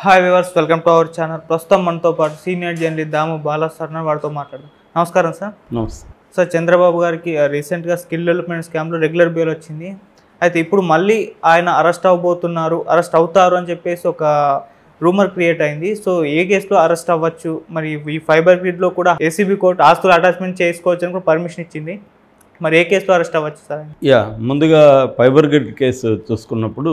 Hi viewers welcome to our channel ప్రస్తుతం మనతో పాటు senior journalist Damu Bala sir ఉన్నారు. వారితో మాట్లాడదాం నమస్కారం సార్ నమస్తే సార్ చంద్రబాబు గారికి ఆ, రీసెంట్గా స్కిల్ డెవలప్మెంట్ స్కామ్లో రెగ్యులర్ బెయిల్ వచ్చింది అయితే ఇప్పుడు మళ్ళీ ఆయన అరెస్ట్ అవ్వబోతున్నారు అరెస్ట్ అవుతారు అని చెప్పేసి ఒక రూమర్ క్రియేట్ అయింది సో ఏ కేసులో అరెస్ట్ అవ్వచ్చు మరి ఈ ఫైబర్ గ్రిడ్లో కూడా ఏసీబీ కోర్టు ఆస్తులు అటాచ్మెంట్ చేసుకోవచ్చు అని కూడా పర్మిషన్ ఇచ్చింది మరి ఏ కేసులో అరెస్ట్ అవ్వచ్చు సార్ ఆయన? యా ముందుగా ఫైబర్ గ్రిడ్ కేసు చూసుకున్నప్పుడు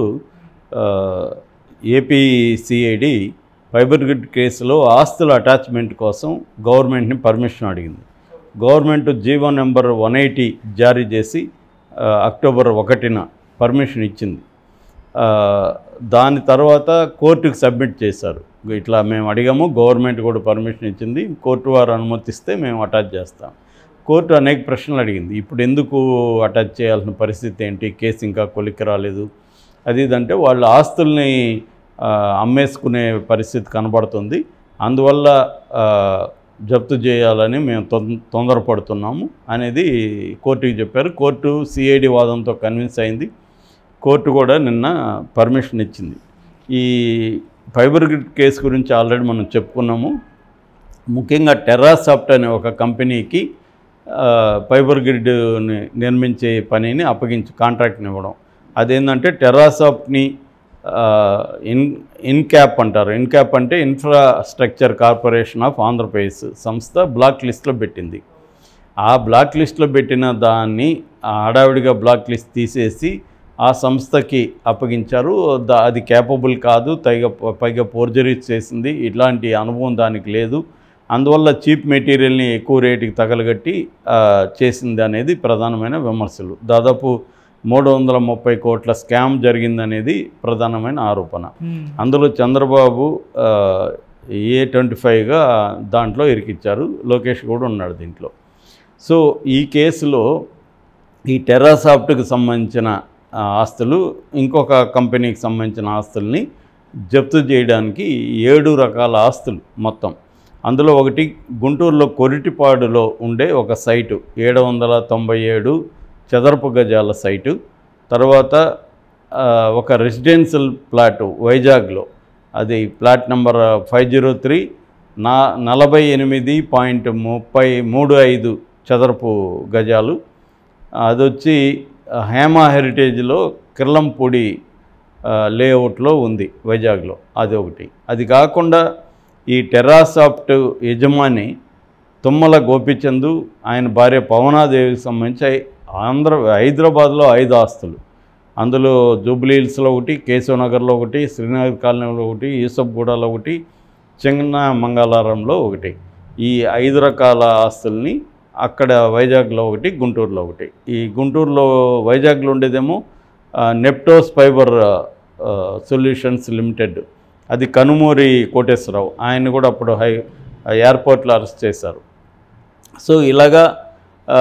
ఏపీసీఐడి ఫైబర్ గ్రిడ్ కేసులో ఆస్తుల అటాచ్మెంట్ కోసం గవర్నమెంట్ని పర్మిషన్ అడిగింది government GO number one eighty జారీ చేసి ఆ, అక్టోబర్ ఒకటిన పర్మిషన్ ఇచ్చింది ఆ, దాని తర్వాత కోర్టుకు సబ్మిట్ చేశారు ఇట్లా మేము అడిగాము గవర్నమెంట్ కూడా పర్మిషన్ ఇచ్చింది కోర్టు వారు అనుమతిస్తే మేము అటాచ్ చేస్తాం కోర్టు అనేక ప్రశ్నలు అడిగింది ఇప్పుడు ఎందుకు అటాచ్ చేయాల్సిన పరిస్థితి ఏంటి కేసు ఇంకా కొలిక్కి రాలేదు అది ఇదంటే వాళ్ళ ఆస్తుల్ని ఆ, అమ్మేసుకునే పరిస్థితి కనబడుతుంది అందువల్ల ఆ, జప్తు చేయాలని మేము తొం- తొందరపడుతున్నాము అనేది కోర్టుకి చెప్పారు కోర్టు సిఐడి వాదంతో కన్విన్స్ అయింది కోర్టు కూడా నిన్న పర్మిషన్ ఇచ్చింది ఈ ఫైబర్ గ్రిడ్ కేసు గురించి ఆల్రెడీ మనం చెప్పుకున్నాము ముఖ్యంగా టెర్రాసాఫ్ట్ అనే ఒక కంపెనీకి ఆ, ఫైబర్ గ్రిడ్ని నిర్మించే పనిని అప్పగించి కాంట్రాక్ట్ని ఇవ్వడం అదేంటంటే టెర్రాసాఫ్ట్ని ఆ, ఇన్ ఇన్క్యాప్ అంటారు ఇన్క్యాప్ అంటే ఇన్ఫ్రాస్ట్రక్చర్ కార్పొరేషన్ ఆఫ్ ఆంధ్రప్రదేశ్ సంస్థ బ్లాక్ లిస్ట్లో పెట్టింది ఆ బ్లాక్ లిస్ట్లో పెట్టిన దాన్ని ఆ హడావిడిగా బ్లాక్ లిస్ట్ తీసేసి ఆ సంస్థకి అప్పగించారు దా- అది క్యాపబుల్ కాదు పైగా పైగా ఫోర్జరీస్ చేసింది ఇట్లాంటి అనుభవం దానికి లేదు అందువల్ల చీప్ మెటీరియల్ని ఎక్కువ రేటుకి తగలగట్టి ఆ, చేసింది అనేది ప్రధానమైన విమర్శలు దాదాపు మూడు వందల ముప్పై కోట్ల స్కామ్ జరిగిందనేది ప్రధానమైన ఆరోపణ Hmm. అందులో చంద్రబాబు ఆ, ఏ ట్వంటీ ఫైవ్గా దాంట్లో ఇరికిచ్చారు లోకేష్ కూడా ఉన్నాడు దీంట్లో సో ఈ కేసులో ఈ టెర్రాసాఫ్ట్కి సంబంధించిన ఆ, ఆస్తులు ఇంకొక కంపెనీకి సంబంధించిన ఆస్తుల్ని జప్తు చేయడానికి ఏడు రకాల ఆస్తులు మొత్తం అందులో ఒకటి గుంటూరులో కొరిటిపాడులో ఉండే ఒక సైటు ఏడు వందల తొంభై ఏడు చదరపు గజాల సైటు తర్వాత ఆ, ఒక రెసిడెన్షియల్ ప్లాట్ వైజాగ్లో అది plot number five zero three నా నలభై ఎనిమిది పాయింట్ ముప్పై మూడు ఐదు చదరపు గజాలు అది వచ్చి హేమా హెరిటేజ్లో కిర్లంపూడి ఆ, లేఅవుట్లో ఉంది వైజాగ్లో అది ఒకటి అది కాకుండా ఈ టెర్రాసాఫ్ట్ యజమాని తుమ్మల గోపిచందు ఆయన భార్య పవనాదేవికి సంబంధించి ఆంధ్ర హైదరాబాద్లో ఐదు ఆస్తులు అందులో జూబ్లీ హిల్స్లో ఒకటి కేశవనగర్లో ఒకటి శ్రీనగర్ కాలనీలో ఒకటి యూసఫ్గూడలో ఒకటి చెంగన మంగళారంలో ఒకటి ఈ ఐదు రకాల ఆస్తుల్ని అక్కడ వైజాగ్లో ఒకటి గుంటూరులో ఒకటి ఈ గుంటూరులో వైజాగ్లో ఉండేదేమో ఆ, నెప్టోస్ ఫైబర్ ఆ, సొల్యూషన్స్ లిమిటెడ్ అది కనుమూరి కోటేశ్వరరావు ఆయన కూడా అప్పుడు హై ఎయిర్పోర్ట్లో అరెస్ట్ చేశారు సో ఇలాగా ఆ,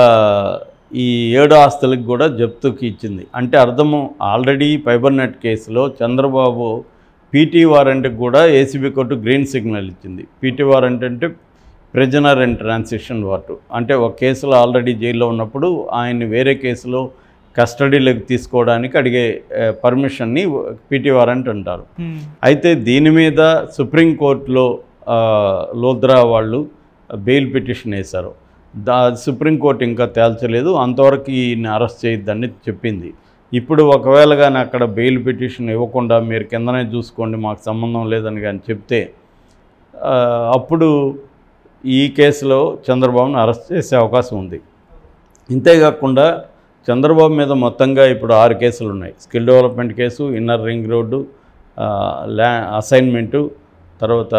ఈ ఏడు ఆస్తులకు కూడా జప్తుకి ఇచ్చింది అంటే అర్థము ఆల్రెడీ ఫైబర్ నెట్ కేసులో చంద్రబాబు పీటీ వారెంట్కి కూడా ఏసీబీ కోర్టు గ్రీన్ సిగ్నల్ ఇచ్చింది పీటీ వారెంట్ అంటే ప్రిజనర్ అండ్ ట్రాన్సిషన్ వార్టు అంటే ఒక కేసులో ఆల్రెడీ జైల్లో ఉన్నప్పుడు ఆయన్ని వేరే కేసులో కస్టడీలోకి తీసుకోవడానికి అడిగే పర్మిషన్ని పీటీ వారెంట్ అంటారు Hmm. అయితే దీని మీద సుప్రీంకోర్టులో ఆ, లోద్రా వాళ్ళు బెయిల్ పిటిషన్ వేశారు దా సుప్రీంకోర్టు ఇంకా తేల్చలేదు అంతవరకు ఈయన అరెస్ట్ చేయొద్దని చెప్పింది ఇప్పుడు ఒకవేళ కానీ అక్కడ బెయిల్ పిటిషన్ ఇవ్వకుండా మీరు కిందనే చూసుకోండి మాకు సంబంధం లేదని కానీ చెప్తే ఆ, అప్పుడు ఈ కేసులో చంద్రబాబును అరెస్ట్ చేసే అవకాశం ఉంది ఇంతేకాకుండా చంద్రబాబు మీద మొత్తంగా ఇప్పుడు ఆరు కేసులు ఉన్నాయి skill development case inner ring road ఆ, ల్యా అసైన్మెంటు తర్వాత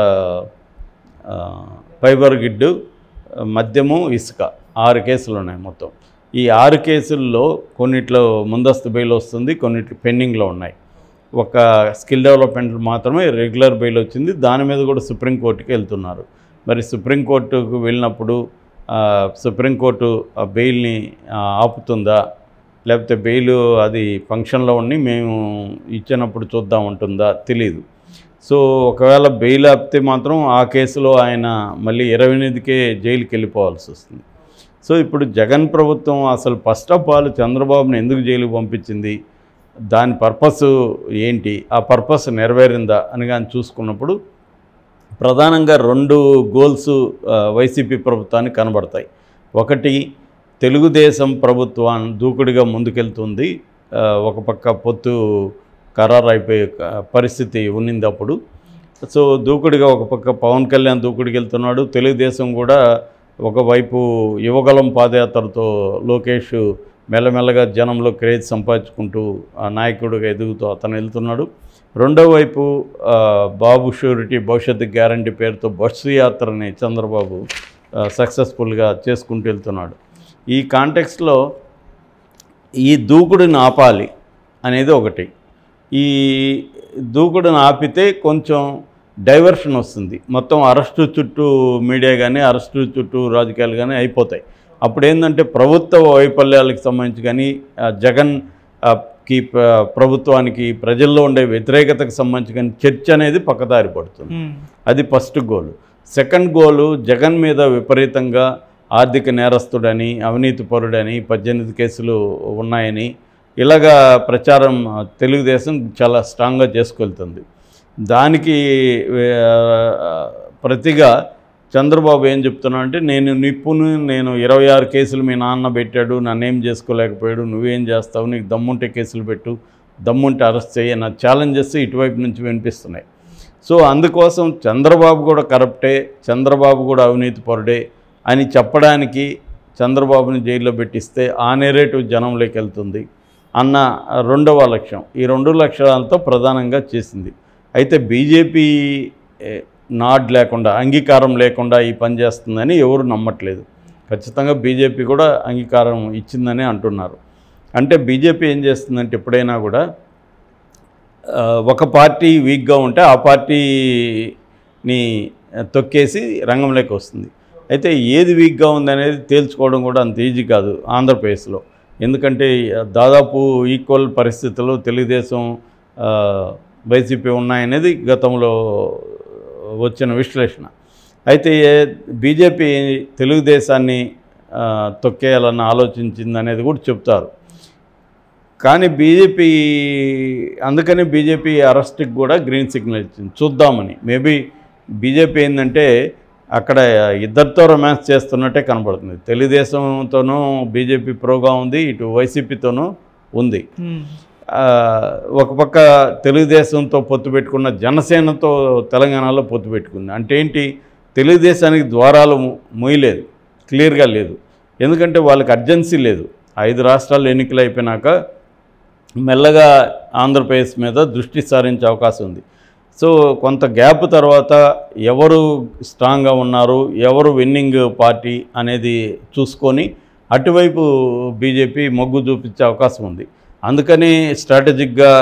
ఆ, ఫైబర్ గిడ్డు మద్యము ఇసుక ఆరు కేసులు ఉన్నాయి మొత్తం ఈ ఆరు కేసుల్లో కొన్నిట్లో ముందస్తు బెయిల్ వస్తుంది కొన్నిట్లో పెండింగ్లో ఉన్నాయి ఒక స్కిల్ డెవలప్మెంట్ మాత్రమే రెగ్యులర్ బెయిల్ వచ్చింది దాని మీద కూడా సుప్రీంకోర్టుకి వెళ్తున్నారు మరి సుప్రీంకోర్టుకు వెళ్ళినప్పుడు ఆ, సుప్రీంకోర్టు ఆ బెయిల్ని ఆ, ఆపుతుందా లేకపోతే బెయిల్ అది ఫంక్షన్లో ఉండి మేము ఇచ్చినప్పుడు చూద్దాం ఉంటుందా తెలీదు సో ఒకవేళ బెయిల్ ఆపితే మాత్రం ఆ కేసులో ఆయన మళ్ళీ ఇరవై ఎనిమిదికే జైలుకి వెళ్ళిపోవాల్సి వస్తుంది సో ఇప్పుడు జగన్ ప్రభుత్వం అసలు ఫస్ట్ ఆఫ్ ఆల్ చంద్రబాబుని ఎందుకు జైలుకి పంపించింది దాని పర్పస్ ఏంటి ఆ పర్పస్ నెరవేరిందా అని కానీ చూసుకున్నప్పుడు ప్రధానంగా రెండు గోల్స్ ఆ, వైసీపీ ప్రభుత్వానికి కనబడతాయి ఒకటి తెలుగుదేశం ప్రభుత్వం దూకుడుగా ముందుకెళ్తుంది ఆ, ఒక పక్క పొత్తు ఖరారు అయిపోయే క- పరిస్థితి ఉన్నింది అప్పుడు సో దూకుడుగా ఒక పక్క పవన్ కళ్యాణ్ దూకుడికి వెళ్తున్నాడు తెలుగుదేశం కూడా ఒకవైపు యువగలం పాదయాత్రతో లోకేష్ మెల్లమెల్లగా జనంలో క్రేజ్ సంపాదించుకుంటూ ఆ నాయకుడిగా ఎదుగుతూ అతను వెళ్తున్నాడు రెండో వైపు ఆ, బాబు షూరిటీ భవిష్యత్తు గ్యారంటీ పేరుతో బస్సు యాత్రని చంద్రబాబు సక్సెస్ఫుల్గా చేసుకుంటూ వెళ్తున్నాడు ఈ కాంటెక్స్లో ఈ దూకుడుని ఆపాలి అనేది ఒకటి ఈ దూకుడుని ఆపితే కొంచెం డైవర్షన్ వస్తుంది మొత్తం అరెస్టు చుట్టూ మీడియా కానీ అరెస్టు చుట్టూ రాజకీయాలు కానీ అయిపోతాయి అప్పుడు ఏంటంటే ప్రభుత్వ వైఫల్యాలకు సంబంధించి కానీ ఆ, జగన్ ఆ, కి ప్ర- ప్రభుత్వానికి ప్రజల్లో ఉండే వ్యతిరేకతకు సంబంధించి కానీ చర్చ అనేది పక్కదారి పడుతుంది మ్మ్. అది first goal second goal Jagan మీద విపరీతంగా ఆర్థిక నేరస్తుడని అవినీతి పరుడని పద్దెనిమిది కేసులు ఉన్నాయని ఇలాగా ప్రచారం ఆ, తెలుగుదేశం చాలా స్ట్రాంగ్గా చేసుకెళ్తుంది దానికి ఆ, ప్రతిగా చంద్రబాబు ఏం చెప్తున్నా అంటే నేను నిప్పును నేను ఇరవై ఆరు కేసులు మీ నాన్న పెట్టాడు నన్నేం చేసుకోలేకపోయాడు నువ్వేం చేస్తావు నీకు దమ్ముంటే కేసులు పెట్టు దమ్ముంటే అరెస్ట్ చేయి నా ఛాలెంజెస్ ఇటువైపు నుంచి వినిపిస్తున్నాయి సో అందుకోసం చంద్రబాబు కూడా కరప్టే చంద్రబాబు కూడా అవినీతి పరుడే అని చెప్పడానికి చంద్రబాబుని జైల్లో పెట్టిస్తే ఆ నెరేటివ్ జనంలోకి వెళ్తుంది అన్న రెండవ లక్ష్యం ఈ రెండు లక్ష్యాలతో ప్రధానంగా చేసింది అయితే బీజేపీ ఏ, నాడ్ లేకుండా అంగీకారం లేకుండా ఈ పని చేస్తుందని ఎవరు నమ్మట్లేదు ఖచ్చితంగా బీజేపీ కూడా అంగీకారం ఇచ్చిందని అంటున్నారు అంటే బీజేపీ ఏం చేస్తుందంటే ఎప్పుడైనా కూడా ఆ, ఒక పార్టీ వీక్గా ఉంటే ఆ పార్టీని తొక్కేసి రంగంలోకి వస్తుంది అయితే ఏది వీక్గా ఉందనేది తేల్చుకోవడం కూడా అంత ఈజీ కాదు ఆంధ్రప్రదేశ్లో ఎందుకంటే దాదాపు ఈక్వల్ పరిస్థితుల్లో తెలుగుదేశం ఆ, వైసీపీ ఉన్నాయనేది గతంలో వచ్చిన విశ్లేషణ అయితే బీజేపీ తెలుగుదేశాన్ని ఆ, తొక్కేయాలని ఆలోచించింది అనేది కూడా చెప్తారు కానీ బీజేపీ అందుకని బీజేపీ అరెస్ట్కి కూడా గ్రీన్ సిగ్నల్ ఇచ్చింది చూద్దామని మేబీ బీజేపీ ఏంటంటే అక్కడ ఇద్దరితో రొమాన్స్ చేస్తున్నట్టే కనబడుతుంది తెలుగుదేశంతోనూ బీజేపీ ప్రోగా ఉంది ఇటు వైసీపీతోనూ ఉంది మ్మ్. ఆ, ఒక పక్క తెలుగుదేశంతో పొత్తు పెట్టుకున్న జనసేనతో తెలంగాణలో పొత్తు పెట్టుకుంది అంటే ఏంటి తెలుగుదేశానికి ద్వారాలు ము- మూయలేదు క్లియర్గా లేదు ఎందుకంటే వాళ్ళకి అర్జెన్సీ లేదు ఐదు రాష్ట్రాలు ఎన్నికలు అయిపోయినాక మెల్లగా ఆంధ్రప్రదేశ్ మీద దృష్టి సారించే అవకాశం ఉంది సో కొంత గ్యాప్ తర్వాత ఎవరు స్ట్రాంగ్గా ఉన్నారు ఎవరు విన్నింగ్ పార్టీ అనేది చూసుకొని అటువైపు బీజేపీ మొగ్గు చూపించే అవకాశం ఉంది అందుకని స్ట్రాటజిక్గా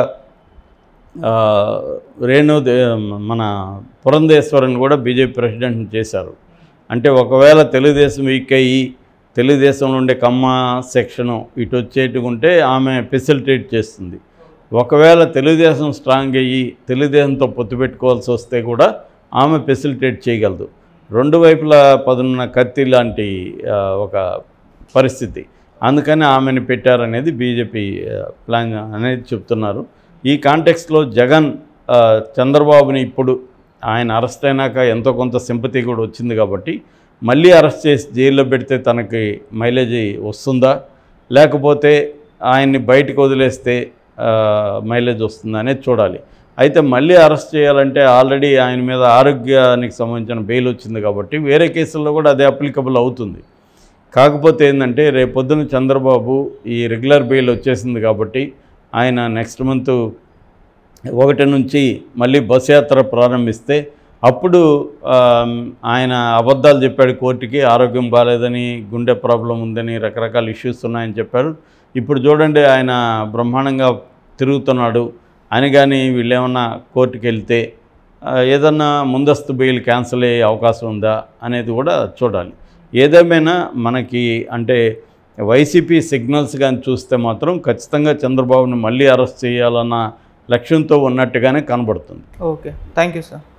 ఆ, రేణు దే- మన పురంధేశ్వరన్ కూడా బీజేపీ ప్రెసిడెంట్ని చేశారు అంటే ఒకవేళ తెలుగుదేశం వీక్ అయ్యి తెలుగుదేశంలో ఉండే కమ్మ సెక్షను ఇటు వచ్చేట్టుకుంటే ఆమె ఫెసిలిటేట్ చేస్తుంది ఒకవేళ తెలుగుదేశం స్ట్రాంగ్ అయ్యి తెలుగుదేశంతో పొత్తు పెట్టుకోవాల్సి వస్తే కూడా ఆమె ఫెసిలిటేట్ చేయగలదు రెండు వైపులా పదున్న కత్తి లాంటి ఆ, ఒక పరిస్థితి అందుకని ఆమెను పెట్టారనేది బీజేపీ ఆ, ప్లాన్ అనేది చెప్తున్నారు ఈ కాంటెక్స్లో జగన్ ఆ, చంద్రబాబుని ఇప్పుడు ఆయన అరెస్ట్ అయినాక ఎంతో కొంత సింపతి కూడా వచ్చింది కాబట్టి మళ్ళీ అరెస్ట్ చేసి జైల్లో పెడితే తనకి మైలేజ్ వస్తుందా లేకపోతే ఆయన్ని బయటకు వదిలేస్తే ఆ, మైలేజ్ వస్తుందా అనేది చూడాలి అయితే మళ్ళీ అరెస్ట్ చేయాలంటే ఆల్రెడీ ఆయన మీద ఆరోగ్యానికి సంబంధించిన బెయిల్ వచ్చింది కాబట్టి వేరే కేసుల్లో కూడా అదే అప్లికబుల్ అవుతుంది కాకపోతే ఏంటంటే రేపొద్దున చంద్రబాబు ఈ రెగ్యులర్ బెయిల్ వచ్చేసింది కాబట్టి ఆయన నెక్స్ట్ మంత్ ఒకటి నుంచి మళ్ళీ బస్ యాత్ర ప్రారంభిస్తే అప్పుడు ఆ, ఆయన అబద్ధాలు చెప్పాడు కోర్టుకి ఆరోగ్యం బాగాలేదని గుండె ప్రాబ్లం ఉందని రకరకాల ఇష్యూస్ ఉన్నాయని చెప్పారు ఇప్పుడు చూడండి ఆయన బ్రహ్మాండంగా తిరుగుతున్నాడు అని కానీ వీళ్ళేమన్నా కోర్టుకి వెళ్తే ఆ, ఏదన్నా ముందస్తు బెయిల్ క్యాన్సిల్ అయ్యే అవకాశం ఉందా అనేది కూడా చూడాలి ఏదేమైనా మనకి అంటే వైసీపీ సిగ్నల్స్ కానీ చూస్తే మాత్రం ఖచ్చితంగా చంద్రబాబుని మళ్ళీ అరెస్ట్ చేయాలన్న లక్ష్యంతో ఉన్నట్టుగానే కనబడుతుంది ఓకే థ్యాంక్ యూ సార్